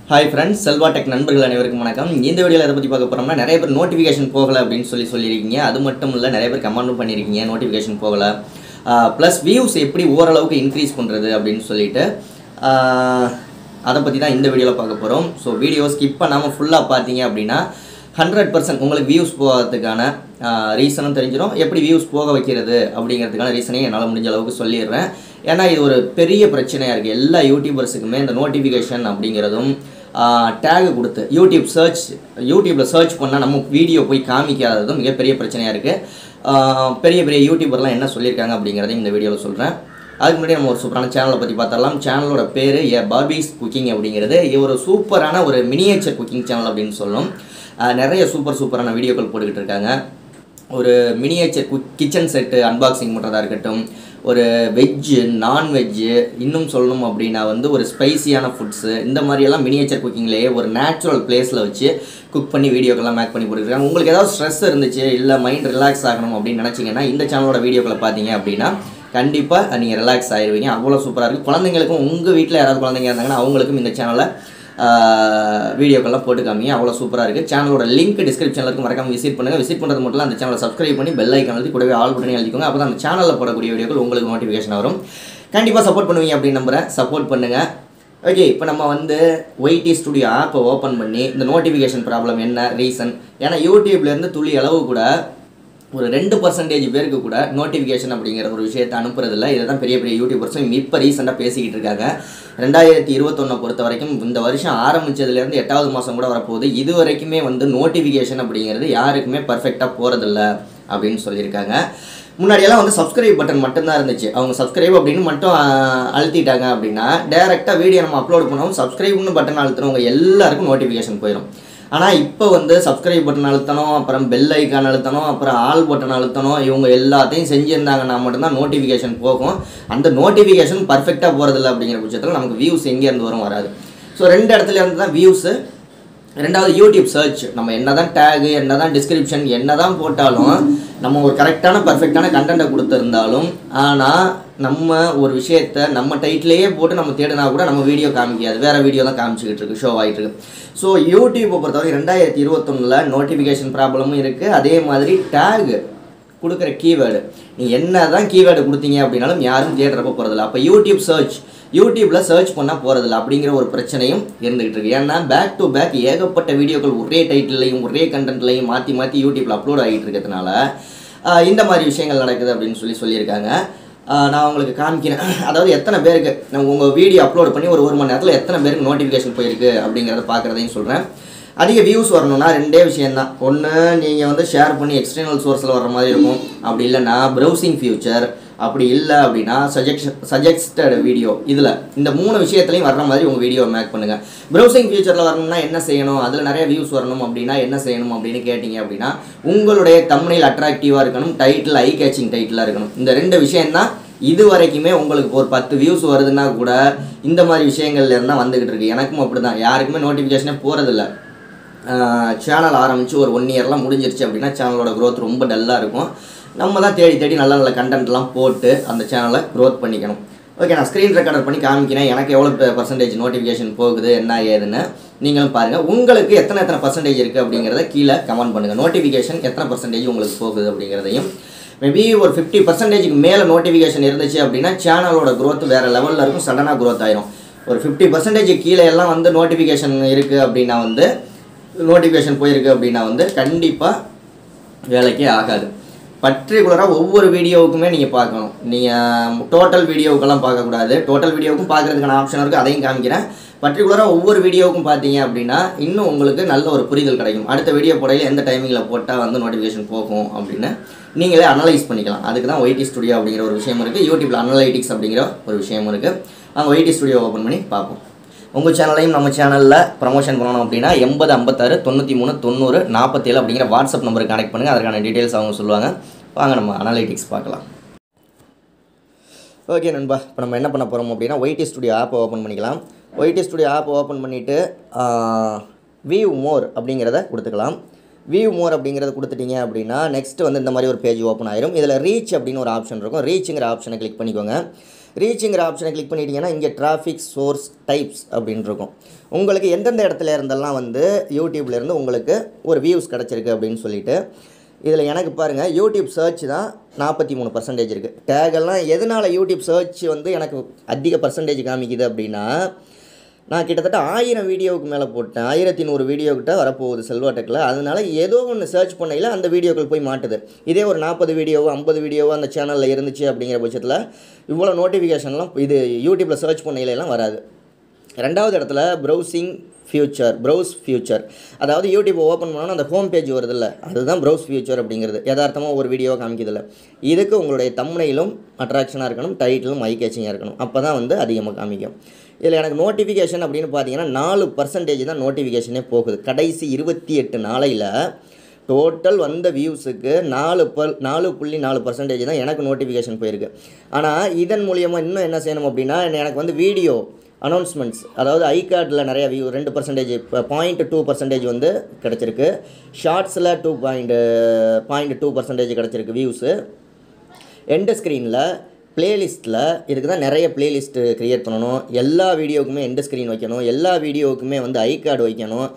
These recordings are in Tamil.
ஹாய் ஃப்ரெண்ட்ஸ் செல்வா டெக் நண்பர்கள் அனைவருக்கும் வணக்கம் இந்த வீடியோவில் எதை பற்றி பார்க்க போகிறோம்னா நிறைய பேர் நோட்டிஃபிகேஷன் போகலை அப்படின்னு சொல்லி சொல்லியிருக்கீங்க அது மட்டும் இல்லை நிறைய பேர் கமெண்டும் பண்ணியிருக்கீங்க நோட்டிஃபிகேஷன் போகலை ப்ளஸ் வியூஸ் எப்படி ஓரளவுக்கு இன்க்ரீஸ் பண்ணுறது அப்படின்னு சொல்லிட்டு ஆஹ், அதை பற்றி தான் இந்த வீடியோவில் பார்க்க போகிறோம் ஸோ வீடியோ ஸ்கிப் பண்ணாமல் ஃபுல்லாக பார்த்தீங்க அப்படின்னா ஹண்ட்ரட் பர்சன்ட் உங்களுக்கு வியூஸ் போகிறதுக்கான ரீசனும் தெரிஞ்சிடும் எப்படி வியூஸ் போக வைக்கிறது அப்படிங்கிறதுக்கான ரீசனையும் என்னால் முடிஞ்ச அளவுக்கு சொல்லிடுறேன் ஏன்னா இது ஒரு பெரிய பிரச்சனையாக இருக்குது எல்லா யூடியூபர்ஸுக்குமே இந்த நோட்டிஃபிகேஷன் அப்படிங்கிறதும் டேக் கொடுத்து யூடியூப் சர்ச் யூடியூப்பில் சர்ச் பண்ணால் நம்ம வீடியோ போய் காமிக்காததும் மிகப்பெரிய பிரச்சனையாக இருக்குது பெரிய பெரிய யூடியூபர்லாம் என்ன சொல்லியிருக்காங்க அப்படிங்கிறதையும் இந்த வீடியோவில் சொல்கிறேன் அதுக்கு முன்னாடி நம்ம ஒரு சூப்பரான சேனலை பற்றி பார்த்தரலாம் சேனலோட பேர் ஏ பார்பிஸ் குக்கிங் அப்படிங்கிறது இது ஒரு சூப்பரான ஒரு மினியேச்சர் குக்கிங் சேனல் அப்படின்னு சொல்லணும் ஆஹ் நிறைய சூப்பர் சூப்பரான வீடியோக்கள் போட்டுக்கிட்டு இருக்காங்க ஒரு miniature cook kitchen set unboxing பண்ணுறதா இருக்கட்டும் ஒரு வெஜ்ஜு நான்வெஜ்ஜு இன்னும் சொல்லணும் அப்படின்னா வந்து ஒரு ஸ்பைசியான ஃபுட்ஸு இந்த மாதிரியெல்லாம் மினியேச்சர் குக்கிங்லேயே ஒரு நேச்சுரல் பிளேஸில் வச்சு குக் பண்ணி வீடியோக்கெல்லாம் மேக் பண்ணி போட்டுருக்காங்க உங்களுக்கு ஏதாவது ஸ்ட்ரெஸ் இருந்துச்சு இல்லை மைண்ட் ரிலாக்ஸ் ஆகணும் அப்படின்னு நினச்சிங்கன்னா இந்த சேனலோட வீடியோக்களை பார்த்தீங்க அப்படின்னா கண்டிப்பாக நீங்கள் ரிலாக்ஸ் ஆயிடுவீங்க அவ்வளோ சூப்பராக இருக்குது குழந்தைங்களுக்கும் உங்கள் வீட்டில் யாராவது குழந்தைங்க இருந்தாங்கன்னா அவங்களுக்கும் இந்த சேனலை வீடியோக்கெல்லாம் போட்டு காமிங்க அவ்வளோ சூப்பராக இருக்குது சேனலோட லிங்க் டிஸ்கிரிப்ஷனில் இருக்கும் மறக்காம விசிட் பண்ணுங்கள் விசிட் பண்ணுறது மட்டும் இல்லை அந்த சேனலை சப்ஸ்கிரைப் பண்ணி பெல் ஐக்கான் எழுதி கூடவே ஆல் பட்டனே எழுதிக்கோங்க அப்போ தான் அந்த சேனலில் போடக்கூடிய வீடியோக்கள் உங்களுக்கு நோட்டிஃபிகேஷன் வரும் கண்டிப்பாக சப்போர்ட் பண்ணுவீங்க அப்படின்னு நம்புகிறேன் சப்போர்ட் பண்ணுங்கள் ஓகே இப்போ நம்ம வந்து ஒய்டி ஸ்டுடியோ ஆப்பை ஓப்பன் பண்ணி இந்த நோட்டிஃபிகேஷன் ப்ராப்ளம் என்ன ரீசன் ஏன்னா யூடியூப்லேருந்து துளி அளவு கூட ஒரு ரெண்டு பர்சன்டேஜ் பேருக்கு கூட நோட்டிஃபிகேஷன் அப்படிங்கிற ஒரு விஷயத்தை அனுப்புறதில்ல இதை தான் பெரிய பெரிய யூடியூபர்ஸும் இப்போ ரீசெண்டாக பேசிக்கிட்டு இருக்காங்க ரெண்டாயிரத்தி இருபத்தொன்னை பொறுத்த வரைக்கும் இந்த வருஷம் ஆரம்பிச்சதுலேருந்து எட்டாவது மாதம் கூட வரப்போகுது இது வரைக்குமே வந்து நோட்டிஃபிகேஷன் அப்படிங்கிறது யாருக்குமே பர்ஃபெக்டாக போகிறதில்ல அப்படின்னு சொல்லியிருக்காங்க முன்னாடியெல்லாம் வந்து சப்ஸ்கிரைப் பட்டன் மட்டும்தான் இருந்துச்சு அவங்க சப்ஸ்கிரைப் அப்படின்னு மட்டும் ஆஹ், அழுத்திட்டாங்க அப்படின்னா டேரெக்டாக வீடியோ நம்ம அப்லோட் பண்ணவும் சப்ஸ்கிரைப்னு பட்டன் அழுத்துறவங்க எல்லாருக்கும் நோட்டிஃபிகேஷன் போயிடும் ஆனால் இப்போ வந்து சப்ஸ்கிரைப் பட்டன் அழுத்தணும் அப்புறம் பெல் ஐக்கான் அழுத்தணும் அப்புறம் ஆல் பட்டன் அழுத்தணும் இவங்க எல்லாத்தையும் செஞ்சுருந்தாங்கன்னா மட்டும்தான் நோட்டிஃபிகேஷன் போகும் அந்த நோட்டிஃபிகேஷன் பர்ஃபெக்டாக போகிறதில்ல அப்படிங்கிற பட்சத்தில் நமக்கு வியூஸ் எங்கேருந்து வரும் வராது ஸோ ரெண்டு இடத்துல இருந்து தான் வியூஸு ரெண்டாவது யூடியூப் சர்ச் நம்ம என்னதான் டேகு என்னதான் டிஸ்கிரிப்ஷன் என்னதான் போட்டாலும் நம்ம ஒரு கரெக்டான பர்ஃபெக்டான கண்டென்ட்டை கொடுத்துருந்தாலும் ஆனால் நம்ம ஒரு விஷயத்த நம்ம டைட்டிலேயே போட்டு நம்ம தேடினா கூட நம்ம வீடியோ காமிக்காது வேறு வீடியோ தான் காமிச்சிக்கிட்டு இருக்கு ஷோ ஆகிட்டு இருக்கு ஸோ யூடியூப்பை பொறுத்தவரை ரெண்டாயிரத்தி இருபத்தொன்னில் நோட்டிஃபிகேஷன் ப்ராப்ளமும் இருக்குது அதே மாதிரி டேகு கொடுக்குற கீவேர்டு நீ என்ன தான் கீவேர்டு கொடுத்தீங்க அப்படின்னாலும் யாரும் தேடுறப்ப போகிறதில்ல அப்போ யூடியூப் சர்ச் யூடியூப்பில் சர்ச் பண்ணால் போகிறதில்ல அப்படிங்கிற ஒரு பிரச்சனையும் இருந்துகிட்டு இருக்கு ஏன்னா பேக் டு பேக் ஏகப்பட்ட வீடியோக்கள் ஒரே டைட்டில்லையும் ஒரே கண்டென்ட்லையும் மாற்றி மாற்றி யூடியூப்பில் அப்லோட் ஆகிட்டு இருக்கிறதுனால ஆஹ், இந்த மாதிரி விஷயங்கள் நடக்குது அப்படின்னு சொல்லி சொல்லியிருக்காங்க ஆஹ், நான் உங்களுக்கு காமிக்கிறேன் அதாவது எத்தனை பேருக்கு நான் உங்கள் வீடியோ அப்லோட் பண்ணி ஒரு ஒரு மணி நேரத்தில் எத்தனை பேருக்கு நோட்டிஃபிகேஷன் போயிருக்கு அப்படிங்கிறத பார்க்குறதையும் சொல்கிறேன் அதிக வியூஸ் வரணும்னா ரெண்டே விஷயந்தான் ஒன்று நீங்கள் வந்து ஷேர் பண்ணி எக்ஸ்டர்னல் சோர்ஸில் வர்ற மாதிரி இருக்கும் அப்படி இல்லைன்னா ப்ரௌசிங் ஃபியூச்சர் அப்படி இல்லை அப்படின்னா சஜெக்ஷன் சஜெஸ்டட் வீடியோ இதில் இந்த மூணு விஷயத்துலையும் வர்ற மாதிரி உங்கள் வீடியோ மேக் பண்ணுங்கள் ப்ரௌசிங் ஃபியூச்சரில் வரணும்னா என்ன செய்யணும் அதில் நிறைய வியூஸ் வரணும் அப்படின்னா என்ன செய்யணும் அப்படின்னு கேட்டிங்க அப்படின்னா உங்களுடைய தம்னையில் அட்ராக்டிவாக இருக்கணும் டைட்டில் ஐ கேச்சிங் டைட்டிலாக இருக்கணும் இந்த ரெண்டு விஷயம்தான் இது வரைக்குமே உங்களுக்கு ஒரு பத்து வியூஸ் வருதுன்னா கூட இந்த மாதிரி விஷயங்கள்ல இருந்தால் வந்துக்கிட்டு இருக்கு எனக்கும் அப்படி தான் யாருக்குமே நோட்டிஃபிகேஷனே போகிறதில்ல சேனல் ஆரம்பித்து ஒரு ஒன் இயர்லாம் முடிஞ்சிருச்சு அப்படின்னா சேனலோட growth ரொம்ப டல்லாக இருக்கும் நம்ம தான் தேடி தேடி நல்ல நல்ல கண்டென்ட்லாம் போட்டு அந்த சேனலை க்ரோத் பண்ணிக்கணும் ஓகே நான் ஸ்க்ரீன் ரெக்கார்டர் பண்ணி காமிக்கிறேன் எனக்கு எவ்வளோ பர்சன்டேஜ் நோட்டிஃபிகேஷன் போகுது என்ன ஏதுன்னு நீங்களும் பாருங்கள் உங்களுக்கு எத்தனை எத்தனை பர்சன்டேஜ் இருக்குது அப்படிங்கிறத கீழே கமெண்ட் பண்ணுங்கள் நோட்டிஃபிகேஷன் எத்தனை பர்சன்டேஜ் உங்களுக்கு போகுது அப்படிங்கிறதையும் மேபி ஒரு ஃபிஃப்டி பர்சன்டேஜுக்கு மேலே நோட்டிஃபிகேஷன் இருந்துச்சு அப்படின்னா சேனலோட growth வேறு லெவலில் இருக்கும் சடனாக growth ஆயிரும் ஒரு ஃபிஃப்டி பர்சன்டேஜ் கீழே எல்லாம் வந்து நோட்டிஃபிகேஷன் இருக்குது அப்படின்னா வந்து நோட்டிஃபிகேஷன் போயிருக்கு அப்படின்னா வந்து கண்டிப்பாக வேலைக்கே ஆகாது பர்டிகுலராக ஒவ்வொரு வீடியோவுக்குமே நீங்கள் பார்க்கணும் நீங்கள் டோட்டல் வீடியோவுக்கெல்லாம் பார்க்கக்கூடாது டோட்டல் வீடியோவுக்கும் பார்க்குறதுக்கான ஆப்ஷன் இருக்குது அதையும் காமிக்கிறேன் பர்டிகுலராக ஒவ்வொரு வீடியோவுக்கும் பார்த்தீங்க அப்படின்னா இன்னும் உங்களுக்கு நல்ல ஒரு புரிதல் கிடைக்கும் அடுத்த வீடியோ போடையில் எந்த டைமிங்கில் போட்டால் வந்து நோட்டிஃபிகேஷன் போகும் அப்படின்னு நீங்களே அனலைஸ் பண்ணிக்கலாம் அதுக்கு தான் ஒய்டி ஸ்டுடியோ அப்படிங்கிற ஒரு விஷயம் இருக்குது யூடியூப்பில் அனலைட்டிக்ஸ் அப்படிங்கிற ஒரு விஷயம் இருக்குது நாங்கள் ஒய்டி ஸ்டுடியோ ஓப்பன் பண்ணி பார்ப்போம் உங்கள் சேனலையும் நம்ம சேனலில் ப்ரமோஷன் பண்ணணும் அப்படின்னா எண்பது ஐம்பத்தாறு தொண்ணூற்றி மூணு தொண்ணூறு நாற்பத்தேழு அப்படிங்கிற வாட்ஸ்அப் நம்பருக்கு கனெக்ட் பண்ணுங்கள் அதற்கான டீட்டெயில்ஸ் அவங்க சொல்லுவாங்க வாங்க நம்ம அனலைட்டிக்ஸ் பார்க்கலாம் ஓகே நண்பா இப்போ நம்ம என்ன பண்ண போகிறோம் அப்படின்னா ஒய்டி ஸ்டுடியோ ஆப்பை ஓப்பன் பண்ணிக்கலாம் ஒய்டி ஸ்டுடியோ ஆப்பை ஓப்பன் பண்ணிவிட்டு வியூ மோர் அப்படிங்கிறத கொடுத்துக்கலாம் வியூ மோர் அப்படிங்கிறத கொடுத்துட்டீங்க அப்படின்னா நெக்ஸ்ட் வந்து இந்த மாதிரி ஒரு பேஜ் ஓப்பன் ஆயிரும் இதில் ரீச் அப்படின்னு ஒரு ஆப்ஷன் இருக்கும் ரீச்சுங்கிற ஆப்ஷனை கிளிக் பண்ணிக்கோங்க ரீச்சுங்கிற ஆப்ஷனை கிளிக் பண்ணிட்டீங்கன்னா இங்கே டிராஃபிக் சோர்ஸ் டைப்ஸ் அப்படின்னு இருக்கும் உங்களுக்கு எந்தெந்த இடத்துல இருந்தெல்லாம் வந்து யூடியூப்ல இருந்து உங்களுக்கு ஒரு வியூஸ் கிடச்சிருக்கு அப்படின்னு சொல்லிட்டு இதில் எனக்கு பாருங்கள் யூடியூப் சர்ச் தான் நாற்பத்தி மூணு பர்சன்டேஜ் இருக்குது டேகெல்லாம் எதனால் யூடியூப் சர்ச் வந்து எனக்கு அதிக பர்சன்டேஜ் காமிக்குது அப்படின்னா நான் கிட்டத்தட்ட ஆயிரம் வீடியோவுக்கு மேலே போட்டேன் ஆயிரத்தி நூறு வீடியோ கிட்ட வரப்போகுது செல்வா டெக்கில் அதனால ஏதோ ஒன்று சர்ச் பண்ணையில் அந்த வீடியோக்கள் போய் மாட்டுது இதே ஒரு நாற்பது வீடியோவோ ஐம்பது வீடியோவோ அந்த சேனலில் இருந்துச்சு அப்படிங்கிற பட்சத்தில் இவ்வளோ நோட்டிஃபிகேஷன்லாம் இது யூடியூப்பில் சர்ச் பண்ணையில எல்லாம் வராது ரெண்டாவது இடத்துல ப்ரௌசிங் ஃபியூச்சர் ப்ரௌஸ் ஃபியூச்சர் அதாவது யூடியூப் ஓப்பன் பண்ணோன்னா அந்த ஹோம் பேஜ் வருதுல்ல அதுதான் ப்ரௌஸ் ஃபியூச்சர் அப்படிங்கிறது யதார்த்தமாக ஒரு வீடியோ காமிக்குதில்ல இதுக்கு உங்களுடைய தம்னையிலும் அட்ராக்ஷனாக இருக்கணும் டைட்டிலும் மை கேச்சிங்காக இருக்கணும் அப்போ தான் வந்து அதிகமாக காமிக்கும் இதில் எனக்கு நோட்டிஃபிகேஷன் அப்படின்னு பார்த்தீங்கன்னா நாலு பர்சன்டேஜ் தான் நோட்டிஃபிகேஷனே போகுது கடைசி இருபத்தி எட்டு நாளையில் டோட்டல் வந்த வியூஸுக்கு நாலு பர் நாலு புள்ளி நாலு பர்சன்டேஜ் தான் எனக்கு நோட்டிஃபிகேஷன் போயிருக்கு ஆனால் இதன் மூலியமாக இன்னும் என்ன செய்யணும் அப்படின்னா எனக்கு வந்து வீடியோ அனௌன்ஸ்மெண்ட்ஸ் அதாவது ஐ கார்டில் நிறைய வியூ ரெண்டு பர்சன்டேஜ் பாயிண்ட் டூ பர்சன்டேஜ் வந்து கிடச்சிருக்கு ஷார்ட்ஸில் two point point two percentage கிடச்சிருக்கு வியூஸு எண்டு ஸ்க்ரீனில் பிளேலிஸ்ட்டில் இதுக்கு தான் நிறைய பிளேலிஸ்ட்டு க்ரியேட் பண்ணணும் எல்லா வீடியோவுக்குமே எண்டு ஸ்க்ரீன் வைக்கணும் எல்லா வீடியோவுக்குமே வந்து ஐ கார்டு வைக்கணும்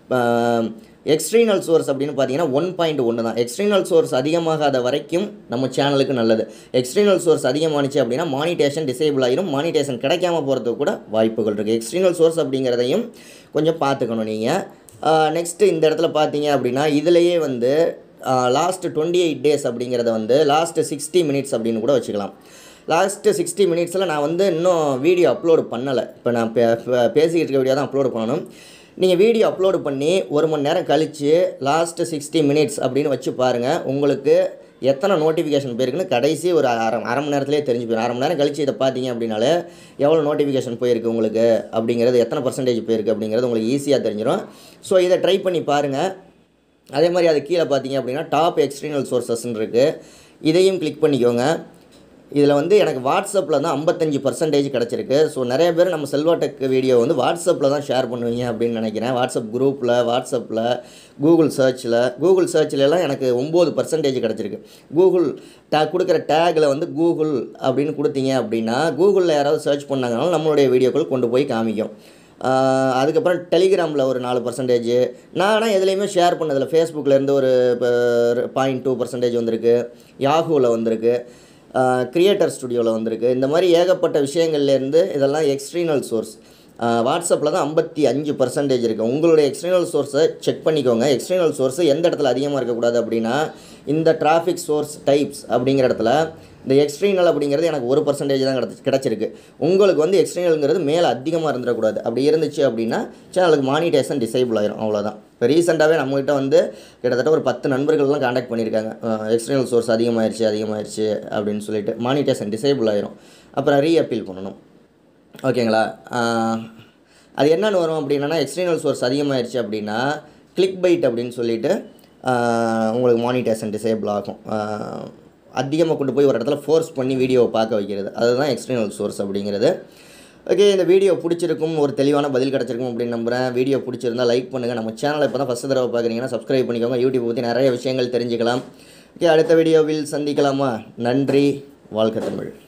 எக்ஸ்ட்ரீனல் சோர்ஸ் அப்படின்னு பார்த்தீங்கன்னா ஒன் பாயிண்ட் ஒன்று தான் எக்ஸ்ட்ரீனல் சோர்ஸ் அதிகமாகாத வரைக்கும் நம்ம சேனலுக்கு நல்லது எக்ஸ்ட்ரீனல் சோர்ஸ் அதிகமானுச்சு அப்படின்னா மானிட்டேஷன் டிசேபிள் ஆயிரும் மானிட்டேஷன் கிடைக்காம போகிறதுக்கு கூட வாய்ப்புகள் இருக்குது எக்ஸ்ட்ரீனல் சோர்ஸ் அப்படிங்கிறதையும் கொஞ்சம் பார்த்துக்கணும் நீங்கள் நெக்ஸ்ட்டு இந்த இடத்துல பார்த்தீங்க அப்படின்னா இதுலேயே வந்து லாஸ்ட்டு டுவெண்ட்டி எயிட் டேஸ் அப்படிங்கிறத வந்து லாஸ்ட்டு சிக்ஸ்டி மினிட்ஸ் அப்படின்னு கூட வச்சுக்கலாம் லாஸ்ட்டு சிக்ஸ்டி மினிட்ஸில் நான் வந்து இன்னும் வீடியோ அப்லோடு பண்ணலை இப்போ நான் பே பே- பேசிக்கிட்டு இருக்க வீடியோ தான் அப்லோடு பண்ணணும் நீங்கள் வீடியோ அப்லோடு பண்ணி ஒரு மணி நேரம் கழித்து லாஸ்ட்டு சிக்ஸ்டி மினிட்ஸ் அப்படின்னு வச்சு பாருங்கள் உங்களுக்கு எத்தனை நோட்டிஃபிகேஷன் போயிருக்குன்னு கடைசி ஒரு அரை அரை மணி நேரத்துலேயே தெரிஞ்சு போயிடும் அரை மணி நேரம் கழிச்சு இதை பார்த்தீங்க அப்படின்னாலே எவ்வளோ நோட்டிஃபிகேஷன் போயிருக்கு உங்களுக்கு அப்படிங்கிறது எத்தனை பர்சன்டேஜ் போயிருக்கு அப்படிங்கிறது உங்களுக்கு ஈஸியாக தெரிஞ்சிடும் ஸோ இதை ட்ரை பண்ணி பாருங்கள் அதே மாதிரி அது கீழே பார்த்தீங்க அப்படின்னா டாப் எக்ஸ்டர்னல் சோர்சஸ்ன்னு இருக்குது இதையும் கிளிக் பண்ணிக்கோங்க இதில் வந்து எனக்கு வாட்ஸ்அப்பில் தான் ஐம்பத்தஞ்சு பர்சன்டேஜ் கிடச்சிருக்கு ஸோ நிறைய பேர் நம்ம செல்வா டெக் வீடியோ வந்து வாட்ஸ்அப்பில் தான் ஷேர் பண்ணுவீங்க அப்படின்னு நினைக்கிறேன் வாட்ஸ்அப் குரூப்பில் வாட்ஸ்அப்பில் கூகுள் சர்ச்சில் கூகுள் சர்ச்லலாம் எனக்கு ஒம்பது பர்சன்டேஜ் கிடச்சிருக்கு கூகுள் டே கொடுக்குற டேக்கில் வந்து கூகுள் அப்படின்னு கொடுத்தீங்க அப்படின்னா கூகுளில் யாராவது சர்ச் பண்ணாங்கனாலும் நம்மளுடைய வீடியோக்கள் கொண்டு போய் காமிக்கும் ஆஹ் அதுக்கப்புறம் டெலிகிராமில் ஒரு நாலு பர்சன்டேஜ் நான் ஆனால் எதுலேயுமே ஷேர் பண்ணதில்ல ஃபேஸ்புக்லேருந்து ஒரு பாயிண்ட் டூ பர்சன்டேஜ் வந்திருக்கு யாஹூவில் வந்திருக்கு கிரியேட்டர் ஸ்டுடியோவில் வந்திருக்கு இந்த மாதிரி ஏகப்பட்ட விஷயங்கள்லேருந்து இதெல்லாம் எக்ஸ்ட்ரீனல் சோர்ஸ் வாட்ஸ்அப்பில் தான் ஐம்பத்தி அஞ்சு பர்சன்டேஜ் இருக்குது உங்களுடைய எக்ஸ்டர்னல் சோர்ஸை செக் பண்ணிக்கோங்க எக்ஸ்டர்னல் சோர்ஸ் எந்த இடத்துல அதிகமாக இருக்கக்கூடாது அப்படின்னா இந்த டிராஃபிக் சோர்ஸ் டைப்ஸ் அப்படிங்கிற இடத்துல இந்த எக்ஸ்ட்ரீனல் அப்படிங்கிறது எனக்கு ஒரு பர்சன்டேஜ் தான் கிடச்சி கிடச்சிருக்கு உங்களுக்கு வந்து எக்ஸ்ட்ரீனல்ங்கிறது மேலே அதிகமாக இருந்துடக்கூடாது அப்படி இருந்துச்சு அப்படின்னா சேனலுக்கு மானிட்டேஷன் டிசேபிள் ஆயிரும் அவ்வளோதான் இப்போ ரீசெண்டாகவே நம்மகிட்ட வந்து கிட்டத்தட்ட ஒரு பத்து நண்பர்கள்லாம் காண்டாக்ட் பண்ணியிருக்காங்க எக்ஸ்டர்னல் சோர்ஸ் அதிகமாயிருச்சு அதிகமாயிருச்சு அப்படின்னு சொல்லிட்டு மானிட்டேஷன் டிசேபிள் ஆயிரும் அப்புறம் ரீஅப்பீல் பண்ணணும் ஓகேங்களா ஆஹ், அது என்னென்னு வரும் அப்படின்னா எக்ஸ்டர்னல் சோர்ஸ் அதிகமாயிருச்சு அப்படின்னா கிளிக் பைட் அப்படின்னு சொல்லிட்டு ஆஹ், உங்களுக்கு மானிட்டேஷன் டிசேபிள் ஆகும் அதிகமாக கொண்டு போய் ஒரு இடத்துல ஃபோர்ஸ் பண்ணி வீடியோவை பார்க்க வைக்கிறது அதுதான் எக்ஸ்டர்னல் சோர்ஸ் அப்படிங்கிறது ஓகே இந்த வீடியோ பிடிச்சிருக்கும் ஒரு தெளிவான பதில் கிடச்சிருக்கும் அப்படின்னு நம்புகிறேன் வீடியோ பிடிச்சிருந்தா லைக் பண்ணுங்கள் நம்ம சேனலை இப்போ தான் ஃபஸ்ட் தடவை பார்க்குறீங்கன்னா சப்ஸ்கிரைப் பண்ணிக்கோங்க யூடியூப் பற்றி நிறைய விஷயங்கள் தெரிஞ்சுக்கலாம் ஓகே அடுத்த வீடியோவில் சந்திக்கலாமா நன்றி வாழ்க தமிழ்